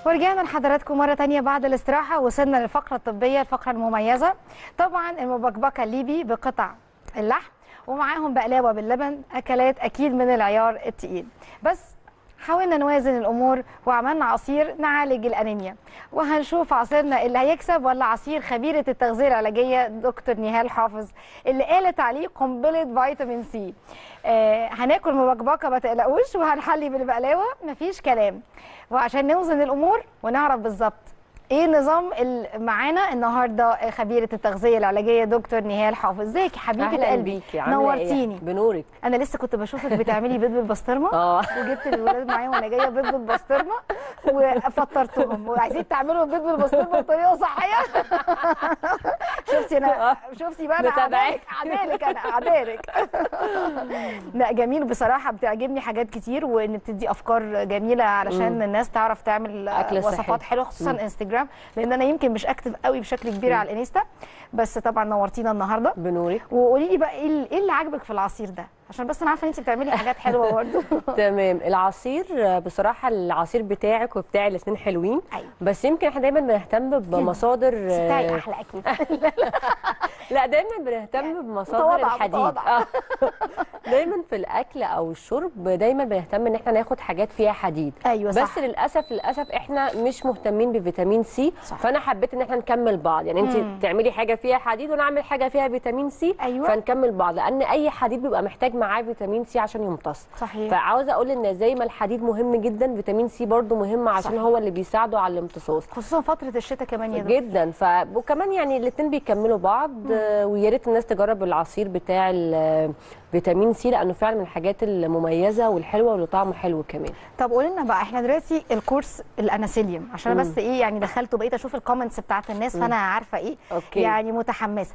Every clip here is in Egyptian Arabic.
ورجعنا لحضراتكم مرة تانية بعد الاستراحة وصلنا للفقرة الطبية الفقرة المميزة طبعا المبكبكة الليبي بقطع اللحم ومعاهم بقلاوة باللبن أكلات أكيد من العيار التقيل بس حاولنا نوازن الأمور وعملنا عصير نعالج الأنيميا وهنشوف عصيرنا اللي هيكسب ولا عصير خبيرة التغذية العلاجية دكتور نهال حافظ اللي قالت عليه قنبلة فيتامين سي آه هناكل مبكبكة ما تقلقوش وهنحلي بالبقلاوة مفيش كلام وعشان نوزن الأمور ونعرف بالظبط ايه النظام اللي معانا النهارده خبيره التغذيه العلاجيه دكتور نهال حافظ ازيك يا حبيبه اهلا قلبي بيكي عامله نورتيني ايه بنورك انا لسه كنت بشوفك بتعملي بيض بالبسطرمه اه وجبت الولاد معايا وانا جايه بيض بالبسطرمه وفطرتهم وعايزين تعملوا البيض بالبسطرمه بطريقه صحيه شفتي انا شفتي بقى انا متابعاك. عدالك عدالك انا عدالك لا جميل بصراحه بتعجبني حاجات كتير وان بتدي افكار جميله علشان مم. الناس تعرف تعمل أكل وصفات صحي. حلوه خصوصا مم. انستجرام لان انا يمكن مش اكتف قوي بشكل كبير مم. على الانستا بس طبعا نورتينا النهارده بنورك وقولي لي بقى ايه اللي- إيه اللي عاجبك في العصير ده عشان بس انا عارفه ان انت بتعملي حاجات حلوه برضه تمام العصير آه، بصراحه العصير بتاعك وبتاعي الاثنين حلوين ايوه بس يمكن احنا دايما بنهتم بمصادر بتاعي آه، احلى اكيد لا دايما بنهتم بمصادر متواضعة، الحديد متواضعة. آه. دايما في الاكل او الشرب دايما بنهتم ان احنا ناخد حاجات فيها حديد ايوه صح بس للاسف للاسف احنا مش مهتمين بفيتامين سي صح. فانا حبيت ان احنا نكمل بعض يعني مم. انت تعملي حاجه فيها حديد وانا اعمل حاجه فيها فيتامين سي أيوة. فنكمل بعض لان اي حديد بيبقى محتاج معاه فيتامين سي عشان يمتص صحيح فعاوزه اقول ان زي ما الحديد مهم جدا فيتامين سي برضو مهم عشان صحيح. هو اللي بيساعده على الامتصاص خصوصا فتره الشتاء كمان يا دكتور جدا ف وكمان يعني الاثنين بيكملوا بعض آه، ويا ريت الناس تجرب العصير بتاع الفيتامين سي لانه فعلا من الحاجات المميزه والحلوه واللي طعمه حلو كمان طب قولي لنا بقى احنا دلوقتي الكورس الاناسيليوم عشان انا مم. بس ايه يعني دخلت وبقيت اشوف الكومنتس بتاعت الناس فانا عارفه ايه اوكي يعني متحمسه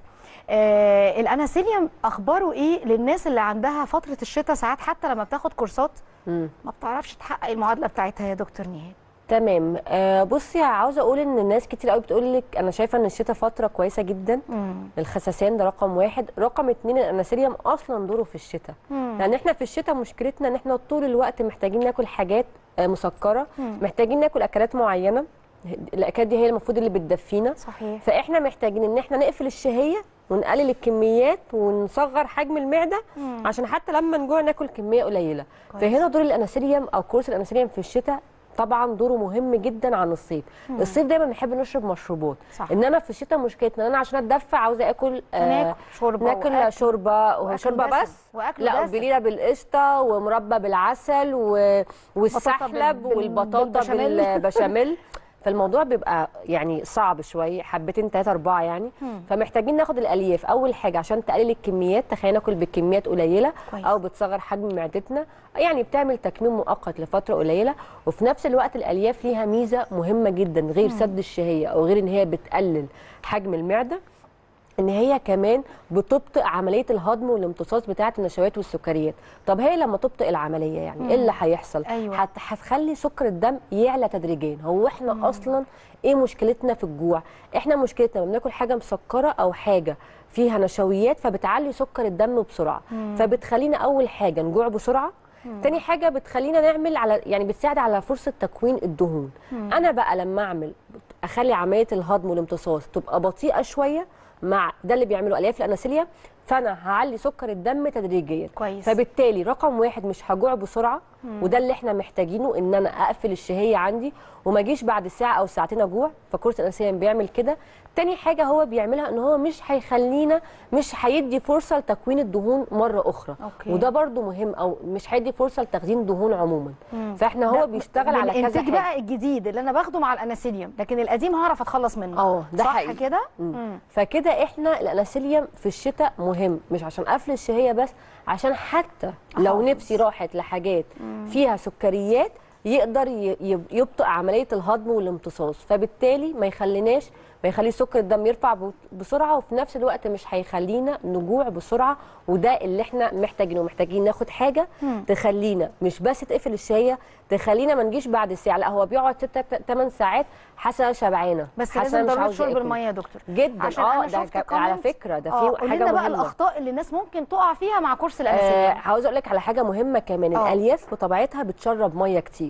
آه الاناسيليوم اخباره ايه للناس اللي عندها فتره الشتاء ساعات حتى لما بتاخد كورسات مم. ما بتعرفش تحقق المعادله بتاعتها يا دكتور نهاد تمام آه بصي عاوزه اقول ان الناس كتير قوي بتقول لك انا شايفه ان الشتاء فتره كويسه جدا مم. الخساسان ده رقم واحد رقم اتنين الاناسيليوم اصلا دوره في الشتاء مم. لان احنا في الشتاء مشكلتنا ان احنا طول الوقت محتاجين ناكل حاجات آه، مسكره مم. محتاجين ناكل اكلات معينه الاكلات دي هي المفروض اللي بتدفينا صحيح فاحنا محتاجين ان احنا نقفل الشهيه ونقلل الكميات ونصغر حجم المعده مم. عشان حتى لما نجوع ناكل كميه قليله كويس. فهنا دور الاناسيليوم او كورس الاناسيليوم في الشتاء طبعا دوره مهم جدا عن الصيف مم. الصيف دايما بنحب نشرب مشروبات صح انما في الشتاء مشكلتنا ان انا عشان اتدفى عاوزه اكل آه ناكل شوربه ناكل وأكل شوربه وأكل وشوربه دسم. بس واكل لا دسم. وبليله بالقشطه ومربى بالعسل و... والسحلب بال- والبطاطا بالبشاميل. بالبشاميل فالموضوع بيبقى يعني صعب شويه حبتين ثلاثه اربعه يعني مم. فمحتاجين ناخد الالياف اول حاجه عشان تقلل الكميات تخيل ناكل بكميات قليله كويس. او بتصغر حجم معدتنا يعني بتعمل تكميم مؤقت لفتره قليله وفي نفس الوقت الالياف ليها ميزه مهمه جدا غير سد الشهيه او غير ان هي بتقلل حجم المعده ان هي كمان بتبطئ عمليه الهضم والامتصاص بتاعه النشويات والسكريات طب هي لما تبطئ العمليه يعني ايه اللي هيحصل أيوة. هت- هتخلي سكر الدم يعلى تدريجيا هو احنا مم. اصلا ايه مشكلتنا في الجوع احنا مشكلتنا لما بناكل حاجه مسكره او حاجه فيها نشويات فبتعلي سكر الدم بسرعه مم. فبتخلينا اول حاجه نجوع بسرعه تاني حاجه بتخلينا نعمل على يعني بتساعد على فرصه تكوين الدهون مم. انا بقى لما اعمل اخلي عمليه الهضم والامتصاص تبقى بطيئه شويه مع ده اللي بيعمله الياف الاناسيليا فانا هعلي سكر الدم تدريجيا كويس فبالتالي رقم واحد مش هجوع بسرعه وده اللي احنا محتاجينه ان انا اقفل الشهيه عندي وما اجيش بعد ساعه او ساعتين اجوع فكورس الانسيه بيعمل كده تاني حاجه هو بيعملها ان هو مش هيخلينا مش هيدي فرصه لتكوين الدهون مره اخرى أوكي. وده برضو مهم او مش هيدي فرصه لتخزين دهون عموما مم. فاحنا ده هو بيشتغل على كذا الانتاج حاجه بقى الجديد اللي انا باخده مع الاناسيليوم لكن القديم هعرف اتخلص منه اه ده صح حقيقي كده مم. مم. فكده احنا الاناسيليوم في الشتاء مهم مش عشان قفل الشهيه بس عشان حتى لو أحافظ. نفسي راحت لحاجات فيها سكريات يقدر ي- ي- يبطئ عمليه الهضم والامتصاص فبالتالي ما يخليناش ما يخلي سكر الدم يرفع ب- بسرعه وفي نفس الوقت مش هيخلينا نجوع بسرعه وده اللي احنا محتاجينه محتاجين ناخد حاجه مم. تخلينا مش بس تقفل الشهيه تخلينا ما نجيش بعد الساعه لا هو بيقعد 6 8 ساعات حاسه أنا شبعانه بس حاسة لازم أنا مش ضروره عاوزة شرب آكل. الميه يا دكتور جدا عشان اه أنا ده شفت ك- على comment. فكره ده اه في قولي حاجه لنا بقى مهمه الاخطاء اللي الناس ممكن تقع فيها مع كورس آه الانسولين عاوزه اقول لك على حاجه مهمه كمان آه. الالياف بطبيعتها بتشرب ميه كتير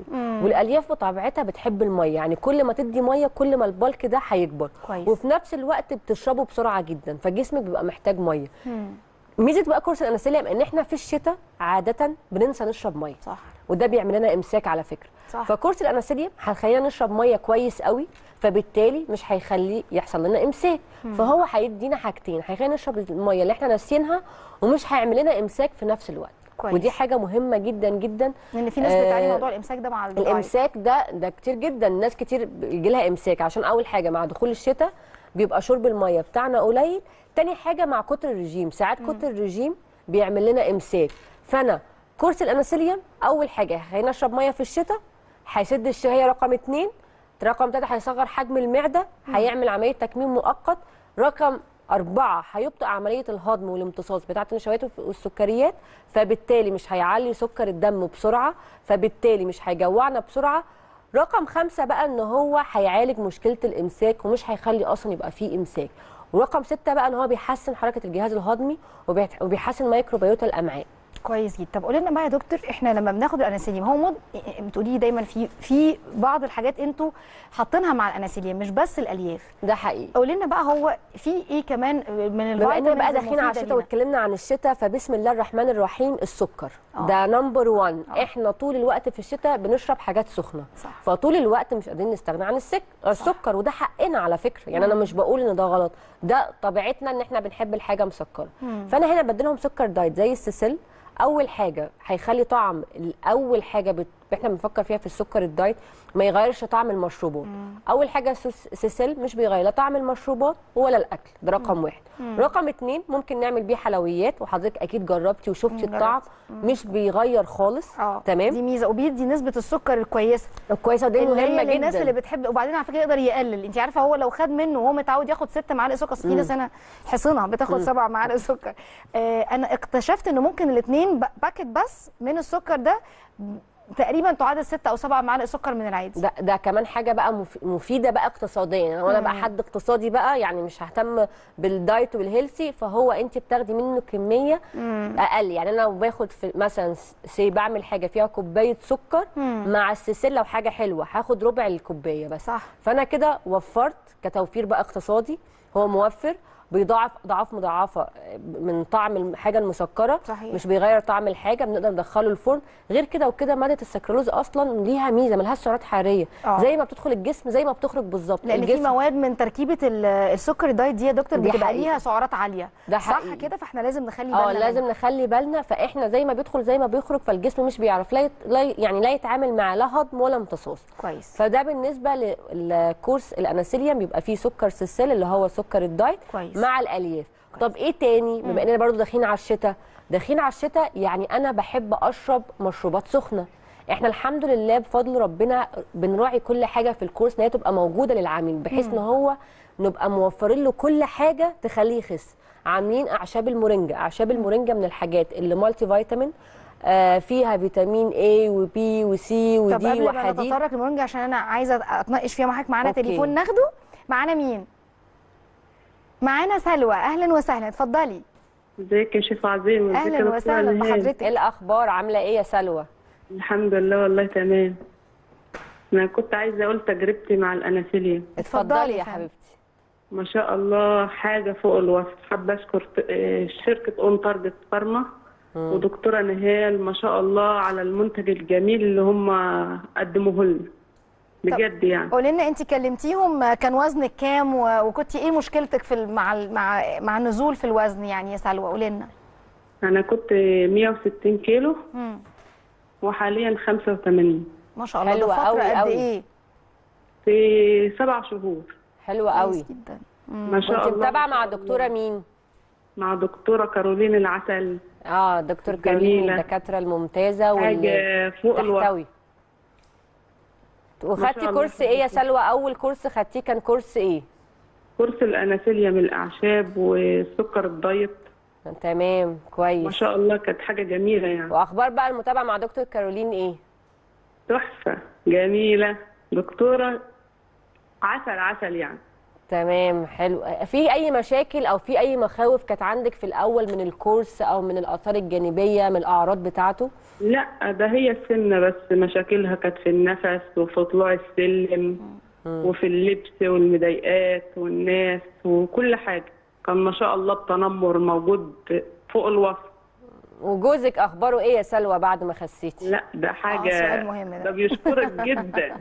كتير والالياف بطبيعتها بتحب الميه يعني كل ما تدي ميه كل ما البلك ده هيكبر كويس. وفي نفس الوقت بتشربه بسرعه جدا فجسمك بيبقى محتاج ميه ميزه بقى كورس الانسولين ان احنا في الشتاء عاده بننسى نشرب ميه صح وده بيعمل لنا امساك على فكره صح. فكورس الانسولين هيخلينا نشرب ميه كويس قوي فبالتالي مش هيخلي يحصل لنا امساك فهو هيدينا حاجتين هيخلينا نشرب الميه اللي احنا ناسيينها ومش هيعمل لنا امساك في نفس الوقت كويس. ودي حاجه مهمه جدا جدا لان في ناس بتعاني آه، موضوع الامساك ده مع الدايت. الامساك ده ده كتير جدا ناس كتير بيجي لها امساك عشان اول حاجه مع دخول الشتاء بيبقى شرب الميه بتاعنا قليل تاني حاجه مع كتر الرجيم ساعات كتر الرجيم بيعمل لنا امساك فانا كورس الانسولين اول حاجه هيخلينا نشرب ميه في الشتاء هيسد الشهيه رقم اتنين رقم تلاته هيصغر حجم المعده هيعمل عمليه تكميم مؤقت رقم أربعة هيبطئ عملية الهضم والامتصاص بتاعة النشويات والسكريات فبالتالي مش هيعلي سكر الدم بسرعة فبالتالي مش هيجوعنا بسرعة رقم خمسة بقى ان هو هيعالج مشكلة الامساك ومش هيخلي اصلا يبقى فيه امساك ورقم ستة بقى ان هو بيحسن حركة الجهاز الهضمي وبيت- وبيحسن ميكروبيوتا الامعاء كويس جدا طب قولي لنا بقى يا دكتور احنا لما بناخد الانسولين هو مد... بتقولي لي دايما في في بعض الحاجات انتوا حاطينها مع الانسولين مش بس الالياف ده حقيقي قولي لنا بقى هو في ايه كمان من بما الفيتامينز اننا بقى داخلين على المفيدة الشتاء لينا؟ واتكلمنا عن الشتاء فبسم الله الرحمن الرحيم السكر آه. ده نمبر 1 آه. احنا طول الوقت في الشتاء بنشرب حاجات سخنه صح. فطول الوقت مش قادرين نستغنى عن السك... السكر وده حقنا على فكره يعني انا مش بقول ان ده غلط ده طبيعتنا ان احنا بنحب الحاجه مسكره فانا هنا بديلهم سكر دايت زي السيسل اول حاجه هيخلي طعم الاول حاجه بت... احنا بنفكر فيها في السكر الدايت ما يغيرش طعم المشروبات اول حاجه سوس- سيسل مش بيغير لا طعم المشروبات ولا الاكل ده رقم واحد رقم اتنين ممكن نعمل بيه حلويات وحضرتك اكيد جربتي وشفتي مم، الطعم جربت. مش بيغير خالص اه تمام دي ميزه وبيدي نسبه السكر الكويسه كويسه ودي اللي هي مهمه للناس اللي جدا بتحب وبعدين على فكره يقدر يقلل انت عارفه هو لو خد منه وهو متعود ياخد ست معالق سكر أصل في ناس انا حصنها بتاخد سبع معالق سكر آه انا اكتشفت ان ممكن الاثنين باكت بس من السكر ده تقريبا تعادل ست او سبع معالق سكر من العادي ده ده كمان حاجه بقى مف- مفيده بقى اقتصاديا يعني وانا بقى حد اقتصادي بقى يعني مش ههتم بالدايت والهيلثي فهو انت بتاخدي منه كميه اقل يعني انا لو باخد في مثلا سي بعمل حاجه فيها كوبايه سكر مع السيسل لو حاجه حلوه هاخد ربع الكوبايه بس صح. فانا كده وفرت كتوفير بقى اقتصادي هو موفر بيضاعف اضعاف مضاعفه من طعم الحاجه المسكره صحيح. مش بيغير طعم الحاجه بنقدر ندخله الفرن غير كده وكده ماده السكرولوز اصلا ليها ميزه ملهاش سعرات حراريه آه. زي ما بتدخل الجسم زي ما بتخرج بالظبط لان في الجسم مواد من تركيبه ال- السكر الدايت دي يا دكتور دي بتبقى حقيقة. ليها سعرات عاليه ده صح حقيقي. كده فاحنا لازم نخلي بالنا اه منها. لازم نخلي بالنا فاحنا زي ما بيدخل زي ما بيخرج فالجسم مش بيعرف لا يت... لا ي- يعني لا يتعامل مع لا هضم ولا امتصاص كويس فده بالنسبه للكورس الاناسيليوم بيبقى فيه سكر سيسل اللي هو سكر الدايت كويس. مع الالياف طب ايه تاني بما اننا برضو داخلين على الشتاء داخلين على الشتاء يعني انا بحب اشرب مشروبات سخنه احنا الحمد لله بفضل ربنا بنراعي كل حاجه في الكورس ان هي تبقى موجوده للعميل بحيث ان هو نبقى موفرين له كل حاجه تخليه يخس عاملين اعشاب المورينجا اعشاب المورينجا من الحاجات اللي مالتي فيتامين آه فيها فيتامين A وB وسي طب ودي قبل ما وحديد نتطرق للمورينجا عشان انا عايزه اتناقش فيها معاك معانا أوكي. تليفون ناخده معانا مين معانا سلوى اهلا وسهلا اتفضلي ازيك يا شيخ عظيم ازيك يا اهلا دكتورة وسهلا نهاد؟ بحضرتك ايه الاخبار عامله ايه يا سلوى الحمد لله والله تمام انا كنت عايزه اقول تجربتي مع الاناسيليا اتفضلي اتفضلي يا يا فندم. حبيبتي ما شاء الله حاجه فوق الوصف حابه اشكر ت- آه، شركه اون تارجت فارما ودكتوره نهال ما شاء الله على المنتج الجميل اللي هم قدموه لنا بجد يعني قولي لنا انت كلمتيهم كان وزنك كام و- وكنت ايه مشكلتك في ال- مع ال- مع مع النزول في الوزن يعني يا سلوى قولي لنا انا كنت 160 كيلو مم. وحاليا 85 ما شاء الله ده حلوة فتره أوي قد أوي. ايه في سبع شهور حلوه قوي كويس جدا ما شاء كنت الله متابعه ما مع شاء دكتوره الله. مين مع دكتوره كارولين العسل اه دكتور كارولين من جميلة. الدكاتره الممتازه حاجه فوق الوصف تحتوي وخدتي الله كورس ايه يا يخليكي. سلوى اول كورس خدتيه كان كورس ايه كورس الاناسيليا من الاعشاب والسكر الدايت تمام ما كويس شاء الله كانت حاجه جميله يعني واخبار بقى المتابعه مع دكتور كارولين ايه تحفه جميله دكتوره عسل عسل يعني تمام حلو في اي مشاكل او في اي مخاوف كانت عندك في الاول من الكورس او من الاثار الجانبيه من الاعراض بتاعته لا ده هي السنة بس مشاكلها كانت في النفس وفي طلوع السلم وفي اللبس والمضايقات والناس وكل حاجة كان ما شاء الله التنمر موجود فوق الوصف وجوزك اخباره ايه يا سلوى بعد ما خسيتي لا ده حاجة سؤال مهم ده. ده بيشكرك جدا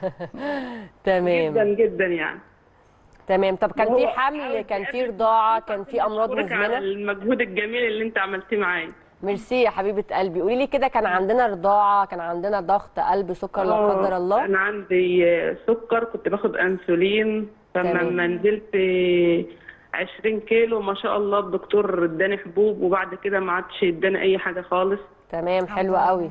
تمام جدا جدا يعني تمام طب كان وهو في حمل عاوز كان في يقابل رضاعه كان في امراض بشكرك على مزمنه المجهود الجميل اللي انت عملتيه معايا ميرسي يا حبيبه قلبي قولي لي كده كان عندنا رضاعه كان عندنا ضغط قلب سكر لا آه، قدر الله انا عندي سكر كنت باخد انسولين تمام. فلما نزلت 20 كيلو ما شاء الله الدكتور اداني حبوب وبعد كده ما عادش اداني اي حاجه خالص تمام حلوه قوي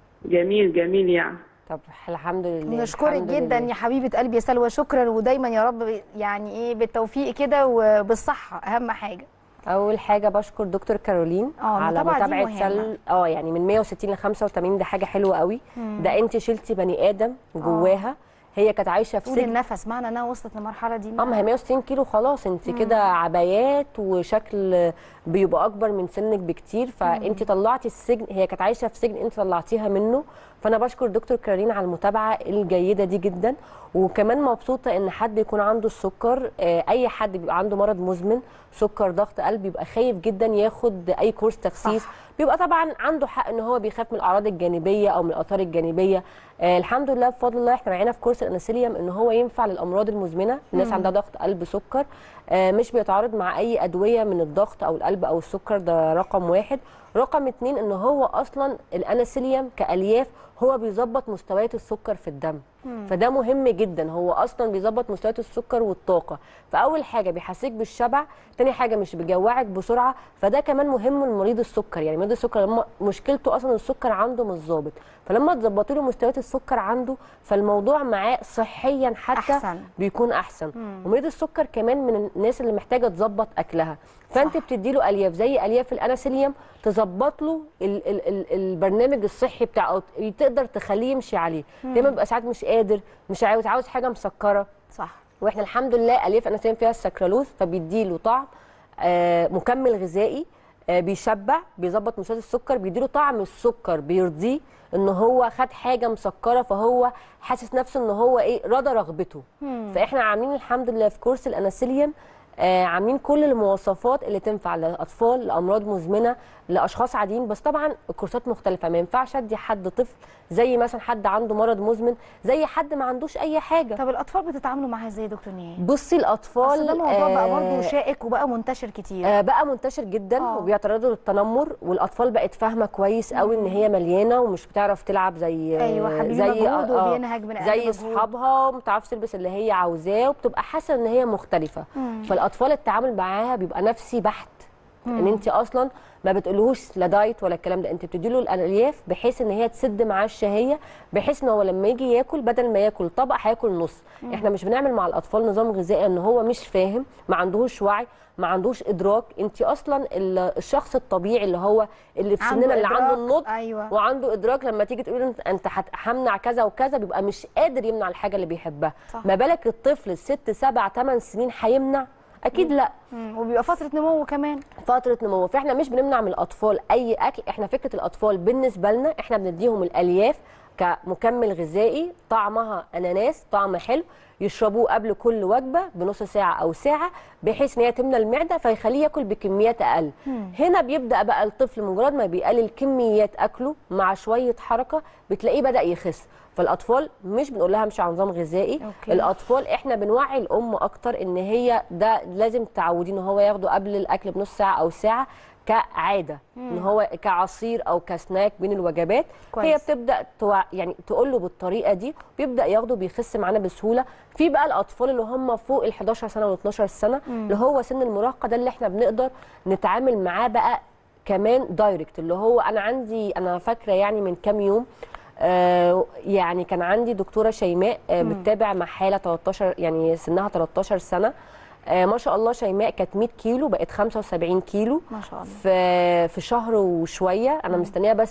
جميل جميل يعني طب الحمد لله نشكرك الحمد جدا لله. يا حبيبه قلبي يا سلوى شكرا ودايما يا رب يعني ايه بالتوفيق كده وبالصحه اهم حاجه اول حاجه بشكر دكتور كارولين اه، على المتابعة دي متابعه مهمة. سل اه يعني من 160 ل 85 ده حاجه حلوه قوي ده انت شلتي بني ادم جواها هي كانت عايشه في طول سجن النفس معنى انها وصلت للمرحله دي اه ما هي 160 كيلو خلاص انت كده عبايات وشكل بيبقى اكبر من سنك بكتير فانت طلعتي السجن هي كانت عايشه في سجن انت طلعتيها منه فانا بشكر دكتور كارولين على المتابعه الجيده دي جدا وكمان مبسوطه ان حد يكون عنده السكر آه، اي حد بيبقى عنده مرض مزمن سكر ضغط قلب بيبقى خايف جدا ياخد اي كورس تخسيس صح. بيبقى طبعا عنده حق ان هو بيخاف من الاعراض الجانبيه او من الاثار الجانبيه آه الحمد لله بفضل الله احنا معانا في كورس الانسيليوم ان هو ينفع للامراض المزمنه الناس عندها ضغط قلب سكر آه مش بيتعارض مع اي ادويه من الضغط او القلب او السكر ده رقم واحد رقم اتنين ان هو اصلا الانسيليوم كالياف هو بيظبط مستويات السكر في الدم فده مهم جدا هو اصلا بيظبط مستويات السكر والطاقه فاول حاجه بيحسسك بالشبع تاني حاجه مش بيجوعك بسرعه فده كمان مهم لمريض السكر يعني مريض السكر لما مشكلته اصلا السكر عنده مش ظابط فلما تظبطي له مستويات السكر عنده فالموضوع معاه صحيا حتى أحسن. بيكون احسن ومريض السكر كمان من الناس اللي محتاجه تظبط اكلها فانت بتدي له الياف زي الياف الانسيليوم تظبط له ال ال ال البرنامج الصحي بتاعه أو تقدر تخليه يمشي عليه دايما بيبقى ساعات مش قادر مش عاوز عاوز حاجه مسكره صح واحنا الحمد لله الياف انسيليوم فيها السكرالوز فبيديله طعم آه مكمل غذائي آه بيشبع بيظبط مستويات السكر بيديله طعم السكر بيرضيه ان هو خد حاجه مسكره فهو حاسس نفسه ان هو ايه رضى رغبته فاحنا عاملين الحمد لله في كورس الانسيليوم آه عاملين كل المواصفات اللي تنفع لاطفال لامراض مزمنه لاشخاص عاديين بس طبعا الكورسات مختلفه ما ينفعش ادي حد طفل زي مثلا حد عنده مرض مزمن زي حد ما عندوش اي حاجه طب الاطفال بتتعاملوا معاها ازاي يا دكتور نهاد بصي الاطفال اصل ده موضوع بقى برضه آه، شائك وبقى منتشر كتير آه، بقى منتشر جدا آه. وبيعترضوا للتنمر والاطفال بقت فاهمه كويس قوي ان هي مليانه ومش بتعرف تلعب زي أيوة، حبيبي زي مجهود وبينهج من أقل زي مجهود. اصحابها وما بتعرفش تلبس اللي هي عاوزاه وبتبقى حاسه ان هي مختلفه فالاطفال التعامل معاها بيبقى نفسي بحت ان انت اصلا ما بتقولهوش لا دايت ولا الكلام ده انت بتدي له الالياف بحيث ان هي تسد معاه الشهيه بحيث ان هو لما يجي ياكل بدل ما ياكل طبق هياكل نص احنا مش بنعمل مع الاطفال نظام غذائي ان هو مش فاهم ما عندهوش وعي ما عندوش ادراك انت اصلا ال- الشخص الطبيعي اللي هو اللي في عنده سننا اللي عنده إدراك، النضج أيوة. وعنده ادراك لما تيجي تقول له انت انت هت- همنع كذا وكذا بيبقى مش قادر يمنع الحاجه اللي بيحبها صح. ما بالك الطفل الست سبع ثمان سنين هيمنع اكيد لا مم. وبيبقى فتره نمو كمان فتره نمو فاحنا مش بنمنع من الاطفال اي اكل احنا فكره الاطفال بالنسبه لنا احنا بنديهم الالياف كمكمل غذائي طعمها اناناس طعم حلو يشربوه قبل كل وجبه بنص ساعه او ساعه بحيث ان هي تملى المعده فيخليه ياكل بكميات اقل هنا بيبدا بقى الطفل مجرد ما بيقلل كميات اكله مع شويه حركه بتلاقيه بدا يخس فالاطفال مش بنقول لها امشي على نظام غذائي أوكي. الاطفال احنا بنوعي الام اكتر ان هي ده لازم تعوديه ان هو ياخده قبل الاكل بنص ساعه او ساعه كعاده ان هو كعصير او كسناك بين الوجبات كويس. هي بتبدا توع... يعني تقول له بالطريقه دي بيبدا ياخده بيخس معانا بسهوله في بقى الاطفال اللي هم فوق ال 11 سنه وال 12 سنه اللي هو سن المراهقه ده اللي احنا بنقدر نتعامل معاه بقى كمان دايركت اللي هو انا عندي انا فاكره يعني من كام يوم آه يعني كان عندي دكتوره شيماء آه بتتابع مع حاله 13 يعني سنها 13 سنه آه ما شاء الله شيماء كانت 100 كيلو بقت 75 كيلو ما شاء الله في في شهر وشويه انا مستنيه بس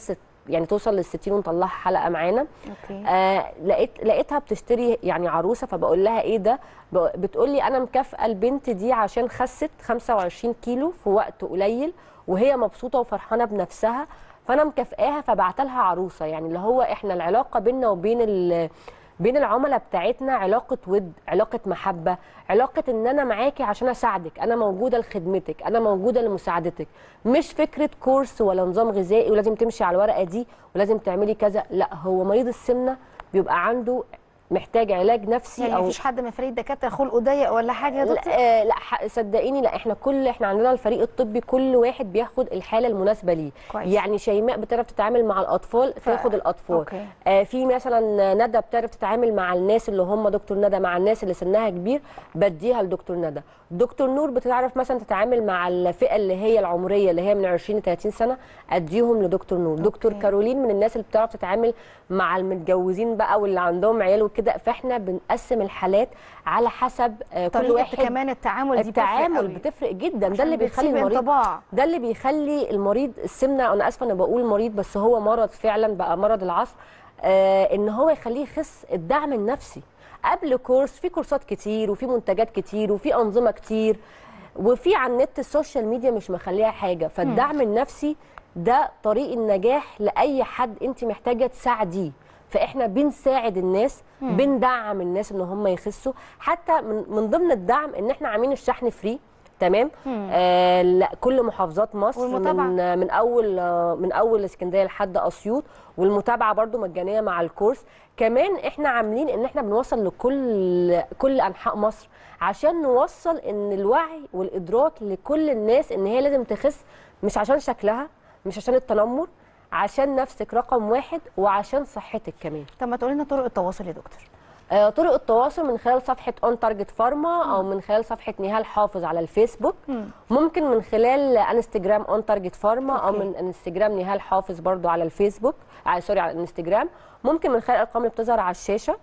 يعني توصل لل 60 ونطلعها حلقه معانا اوكي آه لقيت لقيتها بتشتري يعني عروسه فبقول لها ايه ده ب- بتقول لي انا مكافئه البنت دي عشان خست 25 كيلو في وقت قليل وهي مبسوطه وفرحانه بنفسها فانا مكافئاها فبعت لها عروسه يعني اللي هو احنا العلاقه بيننا وبين ال بين العملاء بتاعتنا علاقة ود علاقة محبة علاقة ان انا معاكي عشان اساعدك انا موجودة لخدمتك انا موجودة لمساعدتك مش فكرة كورس ولا نظام غذائي ولازم تمشي على الورقة دي ولازم تعملي كذا لا هو مريض السمنة بيبقى عنده محتاج علاج نفسي يعني او مفيش حد من فريق الدكاتره خلقه ضيق ولا حاجه يا دكتور لا, آه، لا ح- صدقيني لا احنا كل احنا عندنا الفريق الطبي كل واحد بياخد الحاله المناسبه ليه كويس. يعني شيماء بتعرف تتعامل مع الاطفال ف- تاخد الاطفال أوكي. آه في مثلا ندى بتعرف تتعامل مع الناس اللي هم دكتور ندى مع الناس اللي سنها كبير بديها لدكتور ندى دكتور نور بتعرف مثلا تتعامل مع الفئه اللي هي العمريه اللي هي من 20 ل 30 سنه اديهم لدكتور نور دكتور أوكي. كارولين من الناس اللي بتعرف تتعامل مع المتجوزين بقى واللي عندهم عيال وكده فاحنا بنقسم الحالات على حسب آه، كل طريقه واحد كمان التعامل دي التعامل بتفرق بتفرق جدا ده عشان اللي بيخلي بتسيب المريض انطباع. ده اللي بيخلي المريض السمنه انا اسفه انا بقول مريض بس هو مرض فعلا بقى مرض العصر آه ان هو يخليه يخس الدعم النفسي قبل كورس في كورسات كتير وفي منتجات كتير وفي انظمه كتير وفي على النت السوشيال ميديا مش مخليها حاجه فالدعم النفسي ده طريق النجاح لاي حد انت محتاجه تساعديه فاحنا بنساعد الناس بندعم الناس ان هم يخسوا حتى من, من ضمن الدعم ان احنا عاملين الشحن فري تمام آه لا كل محافظات مصر والمتابعة. من من اول آه، من اول اسكندريه لحد اسيوط والمتابعه برضو مجانيه مع الكورس كمان احنا عاملين ان احنا بنوصل لكل كل انحاء مصر عشان نوصل ان الوعي والادراك لكل الناس ان هي لازم تخس مش عشان شكلها مش عشان التنمر عشان نفسك رقم واحد وعشان صحتك كمان طب ما تقولي لنا طرق التواصل يا دكتور آه، طرق التواصل من خلال صفحة اون تارجت فارما او من خلال صفحة نهال حافظ على الفيسبوك ممكن من خلال انستجرام اون تارجت فارما او أوكي. من انستجرام نهال حافظ برضو على الفيسبوك آه سوري على الانستجرام ممكن من خلال الارقام اللي بتظهر على الشاشة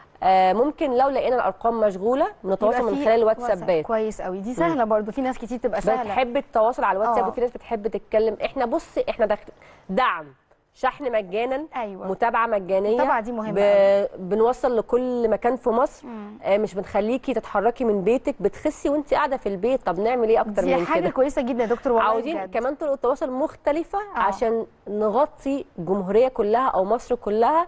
آه ممكن لو لقينا الارقام مشغولة بنتواصل يبقى من في خلال واتساب. الواتسابات كويس قوي دي سهله برضو في ناس كتير تبقى سهله بتحب التواصل على الواتساب آه. وفي ناس بتحب تتكلم احنا بص احنا دخ... دعم شحن مجانا أيوة. متابعه مجانيه المتابعة دي مهمة ب... بنوصل لكل مكان في مصر آه مش بنخليكي تتحركي من بيتك بتخسي وانت قاعده في البيت طب نعمل ايه اكتر دي من حاجه كده كويسه جدا يا دكتور والله عاوزين بجد. كمان طرق التواصل مختلفه آه. عشان نغطي الجمهوريه كلها او مصر كلها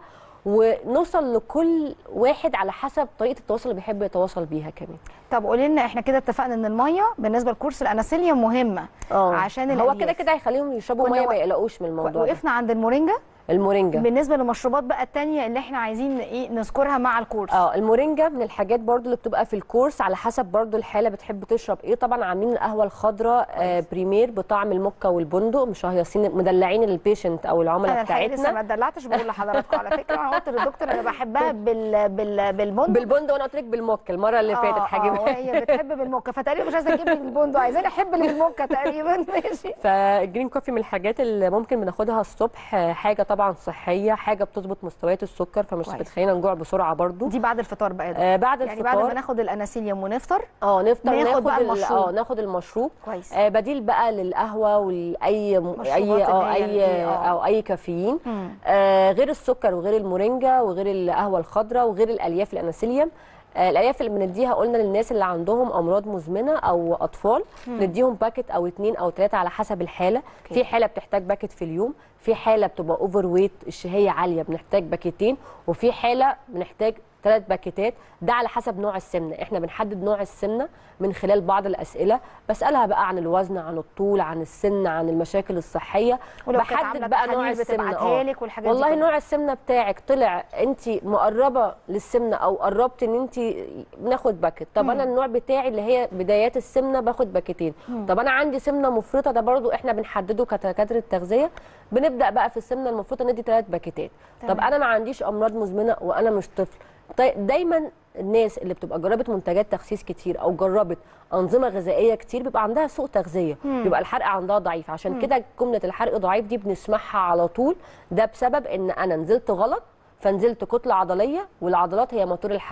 ونوصل لكل واحد على حسب طريقه التواصل اللي بيحب يتواصل بيها كمان طب قولي لنا احنا كده اتفقنا ان الميه بالنسبه لكورس الاناسيليوم مهمه اه عشان هو الألياف. كده كده هيخليهم يشربوا كنا ميه و- ما يقلقوش من الموضوع ده وقفنا عند المورينجا المورينجا بالنسبه للمشروبات بقى التانية اللي احنا عايزين ايه نذكرها مع الكورس اه المورينجا من الحاجات برضو اللي بتبقى في الكورس على حسب برضو الحاله بتحب تشرب ايه طبعا عاملين القهوه الخضراء آه بريمير بطعم الموكا والبندق مش هيصين مدلعين البيشنت او العملاء انا الحقيقه لسه ما بتاعتنا اتدلعتش بقول لحضراتكم على فكره انا قلت للدكتور انا بحبها بال بال بالبندق بالبندق وانا قلت لك بالموكا المره اللي فاتت اه هجيبها وهي بتحب بالموكا فتقريبا مش عايزه تجيب لي البندق عايزاني احب اللي بالموكا تقريبا ماشي فالجرين كوفي من الحاجات اللي ممكن بناخدها الصبح آه، حاجه طبعا صحيه حاجه بتظبط مستويات السكر فمش كويس. بتخلينا نجوع بسرعه برضو دي بعد الفطار بقى يا دكتور. آه بعد يعني بعد ما الفطار ناخد الاناسيليوم ونفطر اه نفطر ناخد ناخد, بقى ال- المشروب. اه ناخد المشروب كويس. آه بديل بقى للقهوه والاي مشروبات اي اه اللي هي اي ال- آه. او اي كافيين مم. آه غير السكر وغير المورينجا وغير القهوه الخضراء وغير الالياف الاناسيليوم آه الالياف اللي بنديها قلنا للناس اللي عندهم امراض مزمنه او اطفال نديهم باكت او اتنين او تلاته على حسب الحاله أوكي. في حاله بتحتاج باكت في اليوم في حاله بتبقى اوفر ويت الشهيه عاليه بنحتاج باكيتين وفي حاله بنحتاج ثلاث باكيتات ده على حسب نوع السمنه احنا بنحدد نوع السمنه من خلال بعض الاسئله بسالها بقى عن الوزن عن الطول عن السن عن المشاكل الصحيه ولو كانت عاملة بحدد بقى نوع تحاليل السمنه بتبعتها اه لك والحاجات دي والله كلها. نوع السمنه بتاعك طلع انت مقربه للسمنه او قربت ان انت بناخد باكت طب انا النوع بتاعي اللي هي بدايات السمنه باخد باكتين طب انا عندي سمنه مفرطه ده برضو احنا بنحدده كدكاتره تغذيه بنبدا بقى في السمنه المفرطه ندي ثلاث باكتات طب انا ما عنديش امراض مزمنه وانا مش طفل طيب دايما الناس اللي بتبقى جربت منتجات تخسيس كتير او جربت انظمه غذائيه كتير بيبقى عندها سوء تغذيه بيبقى الحرق عندها ضعيف عشان كده جمله الحرق ضعيف دي بنسمعها على طول ده بسبب ان انا نزلت غلط فنزلت كتله عضليه والعضلات هي موتور الحرق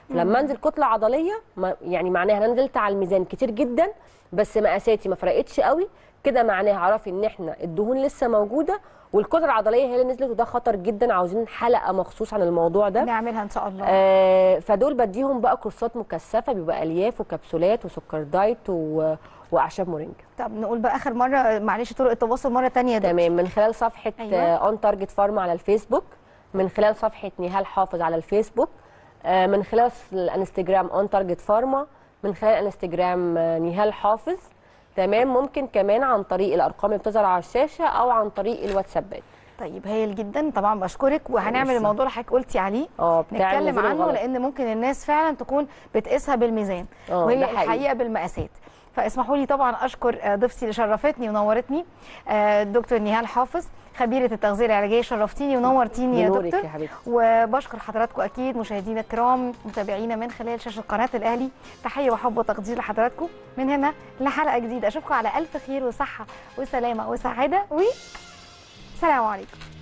لما انزل كتله عضليه ما يعني معناها انا نزلت على الميزان كتير جدا بس مقاساتي ما فرقتش قوي كده معناها اعرفي ان احنا الدهون لسه موجوده والكتله العضليه هي اللي نزلت وده خطر جدا عاوزين حلقه مخصوص عن الموضوع ده نعملها ان شاء الله آه فدول بديهم بقى كورسات مكثفه بيبقى الياف وكبسولات وسكر دايت و... واعشاب مورينجا طب نقول بقى اخر مره معلش طرق التواصل مره تانية يا دكتور. تمام من خلال صفحه أيوة. اون تارجت فارما على الفيسبوك من خلال صفحه نهال حافظ على الفيسبوك آه، من خلال الانستجرام اون تارجت فارما من خلال الانستجرام آه، نهال حافظ تمام ممكن كمان عن طريق الارقام اللي بتظهر على الشاشه او عن طريق الواتسابات طيب هايل جدا طبعا بشكرك وهنعمل ميرسي. الموضوع اللي حضرتك قلتي عليه اه بتاع نتكلم الميزان عنه الغلط. لان ممكن الناس فعلا تكون بتقيسها بالميزان اه، وهي ده حقيقي. الحقيقه بالمقاسات فاسمحوا لي طبعا اشكر آه، ضيفتي اللي شرفتني ونورتني آه، الدكتور نهال حافظ خبيره التغذيه العلاجيه شرفتيني ونورتيني يا بنورك دكتور يا حبيبتي وبشكر حضراتكم اكيد مشاهدينا الكرام متابعينا من خلال شاشه قناه الاهلي تحيه وحب وتقدير لحضراتكم من هنا لحلقه جديده اشوفكم على الف خير وصحه وسلامه وسعاده و سلام عليكم